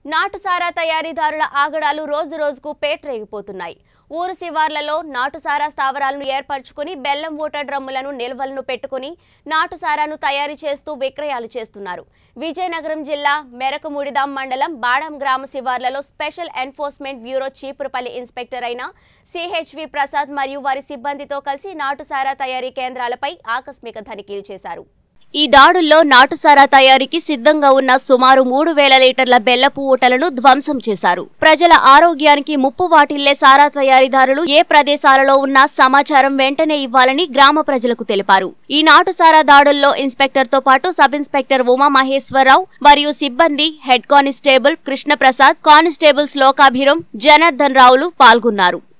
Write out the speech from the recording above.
నాటుసారా తయారీదారుల ఆగడాలు రోజు రోజుకు పేట్రేగిపోతున్నాయి ఊరు శివార్లలో నాటుసారా స్థావరాలను ఏర్పరచుకుని బెల్లం ఊట డ్రమ్ములను నిల్వలను పెట్టుకుని నాటుసారాను తయారు చేస్తూ విక్రయాలు చేస్తున్నారు విజయనగరం జిల్లా మెరకముడిదాం మండలం బాడం గ్రామ శివార్లలో special enforcement bureau Cheepurupalli inspector అయిన సిహెచ్వి ప్రసాద్ మరియు వారి సిబ్బందితో కలిసి నాటుసారా తయారీ కేంద్రాలపై ఆకస్మిక తనిఖీలు చేశారు ఈ దాడుల్లో నాటుసారా తయారీకి సిద్ధంగా ఉన్న సుమారు మూడు వేల లీటర్ల బెల్లపు ఊటలను ధ్వంసం చేశారు ప్రజల ఆరోగ్యానికి ముప్పు వాటిల్లే సారా తయారీదారులు ఏ ప్రదేశాలలో ఉన్నా సమాచారం వెంటనే ఇవ్వాలని గ్రామ ప్రజలకు తెలిపారు ఈ నాటుసారా దాడుల్లో ఇన్స్పెక్టర్ తో పాటు సబ్ ఇన్స్పెక్టర్ ఉమా మహేశ్వరరావు మరియు సిబ్బంది head constable Krishnaprasad constables Lokabhiram Janardhan రావులు పాల్గొన్నారు